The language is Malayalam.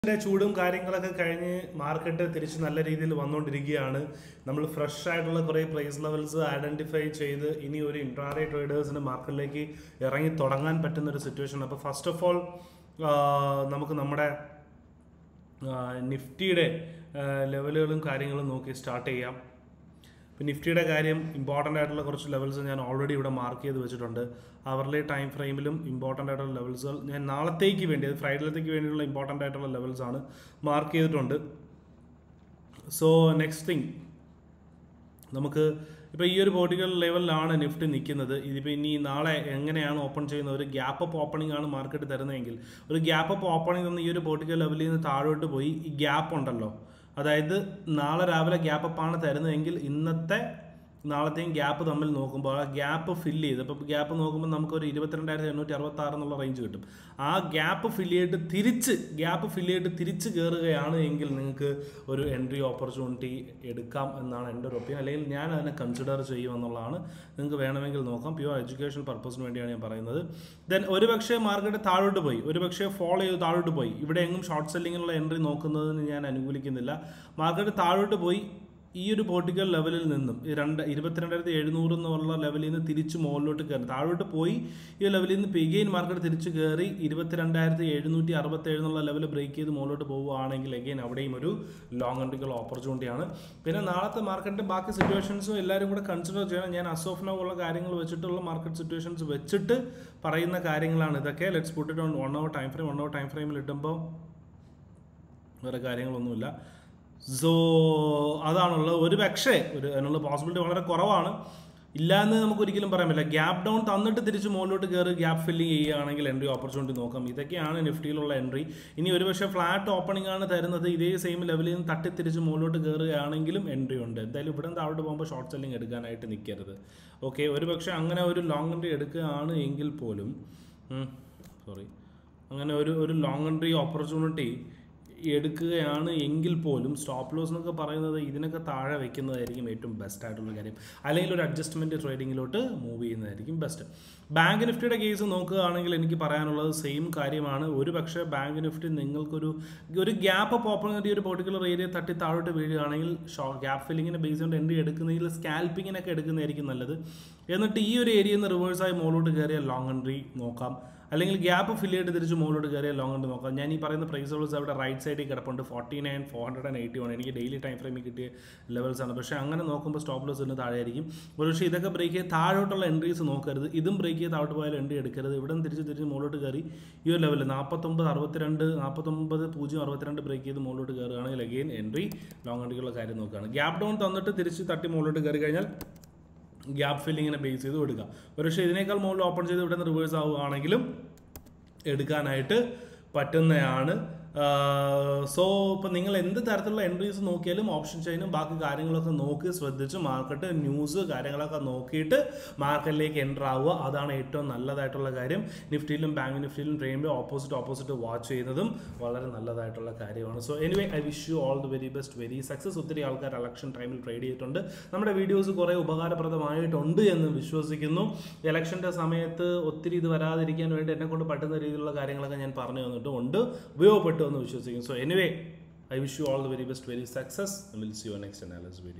ന്റെ ചൂടും കാര്യങ്ങളൊക്കെ കഴിഞ്ഞ് മാർക്കറ്റ് തിരിച്ച് നല്ല രീതിയിൽ വന്നുകൊണ്ടിരിക്കുകയാണ് നമ്മൾ ഫ്രഷ് ആയിട്ടുള്ള കുറേ പ്രൈസ് ലെവൽസ് ഐഡന്റിഫൈ ചെയ്ത് ഇനി ഒരു ഇൻട്രാഡേ ട്രേഡേഴ്സിന് മാർക്കറ്റിലേക്ക് ഇറങ്ങി തുടങ്ങാൻ പറ്റുന്ന ഒരു സിറ്റുവേഷൻ അപ്പോൾ ഫസ്റ്റ് ഓഫ് ഓൾ നമുക്ക് നമ്മുടെ ആ, നിഫ്റ്റിയുടെ ആ, ലെവലുകളും കാര്യങ്ങളും നോക്കി സ്റ്റാർട്ട് ചെയ്യാം ഇപ്പം നിഫ്റ്റിയുടെ കാര്യം ഇമ്പോർട്ടൻ്റ് ആയിട്ടുള്ള കുറച്ച് ലെവൽസ് ഞാൻ ഓൾറെഡി ഇവിടെ മാർക്ക് ചെയ്ത് വെച്ചിട്ടുണ്ട് അവർലി ടൈം ഫ്രെയിമിലും ഇമ്പോർട്ടൻ്റ് ആയിട്ടുള്ള ലെവൽസുകൾ ഞാൻ നാളത്തേക്ക് വേണ്ടി അത് ഫ്രൈഡേലത്തേക്ക് വേണ്ടിയുള്ള ഇമ്പോർട്ടൻ്റ് ആയിട്ടുള്ള ലെവൽസ് ആണ് മാർക്ക് ചെയ്തിട്ടുണ്ട് സോ നെക്സ്റ്റ് തിങ് നമുക്ക് ഇപ്പോൾ ഈ ഒരു പോർട്ടിക്കൽ ലെവലിലാണ് നിഫ്റ്റി നിൽക്കുന്നത് ഇതിപ്പോൾ ഇനി നാളെ എങ്ങനെയാണ് ഓപ്പൺ ചെയ്യുന്നത് ഒരു ഗ്യാപ്പ് അപ്പ് ഓപ്പണിംഗ് ആണ് മാർക്കറ്റ് തരുന്നതെങ്കിൽ ഒരു ഗ്യാപ്പ് അപ്പ് ഓപ്പണിംഗ് തന്ന ഈ ഒരു പോർട്ടിക്കൽ ലെവലിൽ നിന്ന് താഴോട്ട് പോയി ഈ ഗ്യാപ്പ് ഉണ്ടല്ലോ അതായത് നാളെ രാവിലെ ഗ്യാപ്പ് അപ്പ് ആണ് തരുന്നതെങ്കിൽ ഇന്നത്തെ നാളത്തെയും ഗ്യാപ്പ് തമ്മിൽ നോക്കുമ്പോൾ ആ ഗ്യാപ്പ് ഫില്ല് ചെയ്ത് അപ്പോൾ ഗ്യാപ്പ് നോക്കുമ്പോൾ നമുക്ക് ഒരു ഇരുപത്തിരണ്ടായിരത്തി എണ്ണൂറ്റി അറുപത്തി ആറ് എന്നുള്ള റേഞ്ച് കിട്ടും ആ ഗ്യാപ്പ് ഫില്ല് ചെയ്തിട്ട് തിരിച്ച് ഗ്യാപ്പ് ഫില്ല് ചെയ്തിട്ട് തിരിച്ച് കയറുകയാണ് എങ്കിൽ നിങ്ങൾക്ക് ഒരു എൻട്രി ഓപ്പർച്യൂണിറ്റി എടുക്കാം എന്നാണ് എൻ്റെ ഒരു ഒപ്പീനിയൻ അല്ലെങ്കിൽ ഞാൻ അതിനെ കൺസിഡർ ചെയ്യുമെന്നുള്ളതാണ് നിങ്ങൾക്ക് വേണമെങ്കിൽ നോക്കാം പ്യുവർ എഡ്യൂക്കേഷൻ പർപ്പസിന് വേണ്ടിയാണ് ഞാൻ പറയുന്നത് ദെൻ ഒരു പക്ഷേ മാർക്കറ്റ് താഴോട്ട് പോയി ഒരു പക്ഷേ ഫോളോ ചെയ്ത് താഴോട്ട് പോയി ഇവിടെ എങ്ങും ഷോർട്ട് സെല്ലിങ്ങിനുള്ള എൻട്രി നോക്കുന്നതിന് ഞാൻ അനുകൂലിക്കുന്നില്ല മാർക്കറ്റ് താഴോട്ട് പോയി ഈ ഒരു പോർട്ടിക്കൽ ലെവലിൽ നിന്നും ഈ രണ്ട് ഇരുപത്തിരണ്ടായിരത്തി എഴുന്നൂറ് എന്നുള്ള ലെവലിൽ നിന്ന് തിരിച്ച് മുകളിലോട്ട് കയറി താഴോട്ട് പോയി ഈ ലെവലിൽ നിന്ന് പെഗെയിൻ മാർക്കറ്റ് തിരിച്ച് കയറി ഇരുപത്തിരണ്ടായിരത്തി എഴുന്നൂറ്റി അറുപത്തേഴ് എന്നുള്ള ലെവൽ ബ്രേക്ക് ചെയ്ത് മുകളിലോട്ട് പോവുകയാണെങ്കിൽ എഗെയിൻ അവിടെയും ഒരു ലോങ് എൻട്രിക്കുള്ള ഓപ്പർച്യൂണിറ്റിയാണ് പിന്നെ നാളത്തെ മാർക്കറ്റിൻ്റെ ബാക്കി സിറ്റുവേഷൻസും എല്ലാവരും കൂടെ കൺസിഡർ ചെയ്യണം ഞാൻ അസോഫ്നോ ഉള്ള കാര്യങ്ങൾ വെച്ചിട്ടുള്ള മാർക്കറ്റ് സിറ്റുവേഷൻസ് വെച്ചിട്ട് പറയുന്ന കാര്യങ്ങളാണ് ഇതൊക്കെ let's put it on one hour time frame one hour time ഫ്രെയിമിൽ ഇട്ടുമ്പോൾ വേറെ കാര്യങ്ങളൊന്നുമില്ല സോ അതാണുള്ളത് ഒരു പക്ഷേ ഒരു അതിനുള്ള പോസിബിലിറ്റി വളരെ കുറവാണ് ഇല്ല എന്ന് നമുക്ക് ഒരിക്കലും പറയാൻ പറ്റില്ല ഗ്യാപ്പ് ഡൗൺ തന്നിട്ട് തിരിച്ച് മുകളിലോട്ട് കയറി ഗ്യാപ്പ് ഫില്ലിംഗ് ചെയ്യുകയാണെങ്കിൽ എൻട്രി ഓപ്പർച്യൂണിറ്റി നോക്കാം ഇതൊക്കെയാണ് നിഫ്റ്റിയിലുള്ള എൻട്രി ഇനി ഒരു പക്ഷേ ഫ്ലാറ്റ് ഓപ്പണിംഗ് ആണ് തരുന്നത് ഇതേ സെയിം ലെവലിൽ നിന്ന് തട്ടി തിരിച്ച് മുകളിലോട്ട് കയറുകയാണെങ്കിലും എൻട്രി ഉണ്ട് എന്തായാലും ഇവിടെ നിന്ന് താഴോട്ട് പോകുമ്പോൾ ഷോർട്ട് സെല്ലിംഗ് എടുക്കാനായിട്ട് നിൽക്കരുത് ഓക്കെ ഒരു പക്ഷേ അങ്ങനെ ഒരു ലോങ് എൻട്രി എടുക്കുകയാണ് എങ്കിൽ പോലും സോറി അങ്ങനെ ഒരു ഒരു ലോങ് എൻട്രി ഓപ്പർച്യൂണിറ്റി എടുക്കുകയാണ് എങ്കിൽ പോലും സ്റ്റോപ്പ് ലോസ് എന്നൊക്കെ പറയുന്നത് ഇതിനൊക്കെ താഴെ വെക്കുന്നതായിരിക്കും ഏറ്റവും ബെസ്റ്റ് ആയിട്ടുള്ള കാര്യം അല്ലെങ്കിൽ ഒരു അഡ്ജസ്റ്റ്മെൻറ്റ് ട്രേഡിങ്ങിലോട്ട് മൂവ് ചെയ്യുന്നതായിരിക്കും ബെസ്റ്റ് ബാങ്ക് നിഫ്റ്റിയുടെ കേസ് നോക്കുകയാണെങ്കിൽ എനിക്ക് പറയാനുള്ളത് സെയിം കാര്യമാണ് ഒരു പക്ഷേ ബാങ്ക് നിഫ്റ്റി നിങ്ങൾക്കൊരു ഒരു ഗ്യാപ്പ് അപ്പ് ഓപ്പൺ ചെയ്ത് ഒരു പെർട്ടിക്കുലർ ഏരിയ തട്ടി താഴോട്ട് വീഴുകയാണെങ്കിൽ ഷോ ഗ്യാപ്പ് ഫില്ലിങ്ങിനെ ബേസ് കൊണ്ട് എൻട്രി എടുക്കുന്നതിൽ സ്കാൽപ്പിങ്ങിനൊക്കെ എടുക്കുന്നതായിരിക്കും നല്ലത് എന്നിട്ട് ഈ ഒരു ഏരിയയിൽ നിന്ന് റിവേഴ്സായി മുകളിലോട്ട് കയറിയ ലോങ് എൻട്രി നോക്കാം അല്ലെങ്കിൽ ഗ്യാപ്പ് ഫില്ല് ചെയ്ത് തിരിച്ച് മുകളിലോട്ട് കയറിയ ലോങ് ഉണ്ട് നോക്കാം ഞാൻ ഈ പറയുന്ന പ്രൈസ് ലെവൽസ് അവിടെ റൈറ്റ് സൈഡിൽ കിടപ്പുണ്ട് forty nine four hundred and eighty one എനിക്ക് ഡെയിലി ടൈം ഫ്രെയിമിൽ കിട്ടിയ ലെവൽസ് ആണ് പക്ഷേ അങ്ങനെ നോക്കുമ്പോൾ സ്റ്റോപ്പ് ലോസ് ഇന്ന് താഴെയായിരിക്കും ഒരു പക്ഷേ ഇതൊക്കെ ബ്രേക്ക് ചെയ്ത് താഴോട്ടുള്ള എൻട്രീസ് നോക്കരുത് ഇതും ബ്രേക്ക് ചെയ്ത് താഴോട്ട് പോയാൽ എൻട്രി എടുക്കരുത് ഇവിടെ നിന്ന് തിരിച്ച് തിരിച്ച് മുകളിലോട്ട് കയറി ഈ ഒരു ലെവലിൽ നാൽപ്പത്തൊമ്പത് അറുപത്തിരണ്ട് നാൽപ്പത്തൊമ്പത് പൂജ്യം അറുപത്തിരണ്ട് ബ്രേക്ക് ചെയ്ത് മുകളിലോട്ട് കയറുകയാണെങ്കിൽ അഗെയിൻ എൻട്രി ലോങ് എൻട്രിക്കുള്ള കാര്യം നോക്കുകയാണ് ഗ്യാപ്പ് ഡൗൺ തന്നിട്ട് തിരിച്ച് തട്ടി മുകളിലോട്ട് കയറി കഴിഞ്ഞാൽ ഗ്യാപ്പ് ഫില്ലിങ്ങിനെ ബേസ് ചെയ്ത് എടുക്കാം ഒരു പക്ഷേ ഇതിനേക്കാൾ മുകളിൽ ഓപ്പൺ ചെയ്ത് ഇവിടെ നിന്ന് റിവേഴ്സ് ആവുകയാണെങ്കിലും എടുക്കാനായിട്ട് പറ്റുന്നതാണ് സോ ഇപ്പം നിങ്ങൾ എന്ത് തരത്തിലുള്ള എൻട്രീസ് നോക്കിയാലും ഓപ്ഷൻ ചെയിനും ബാക്കി കാര്യങ്ങളൊക്കെ നോക്കി ശ്രദ്ധിച്ച് മാർക്കറ്റ് ന്യൂസ് കാര്യങ്ങളൊക്കെ നോക്കിയിട്ട് മാർക്കറ്റിലേക്ക് എൻ്റർ ആവുക അതാണ് ഏറ്റവും നല്ലതായിട്ടുള്ള കാര്യം നിഫ്റ്റിയിലും ബാങ്ക് നിഫ്റ്റിയിലും ട്രെയിനിലും ഓപ്പോസിറ്റ് ഓപ്പോസിറ്റ് വാച്ച് ചെയ്യുന്നതും വളരെ നല്ലതായിട്ടുള്ള കാര്യമാണ് so anyway I wish you all the very best very success ഒത്തിരി ആൾക്കാർ ഇലക്ഷൻ ടൈമിൽ ട്രേഡ് ചെയ്തിട്ടുണ്ട് നമ്മുടെ വീഡിയോസ് കുറേ ഉപകാരപ്രദമായിട്ടുണ്ട് എന്ന് വിശ്വസിക്കുന്നു ഇലക്ഷൻ്റെ സമയത്ത് ഒത്തിരി ഇത് വരാതിരിക്കാൻ വേണ്ടി എന്നെ കൊണ്ട് പറ്റുന്ന രീതിയിലുള്ള കാര്യങ്ങളൊക്കെ ഞാൻ പറഞ്ഞു തന്നിട്ടും ഉണ്ട് ഉപയോഗപ്പെട്ടു എന്ന് വിശ്വസിക്കുന്നു so anyway I wish you all the very best very success will see you next analysis video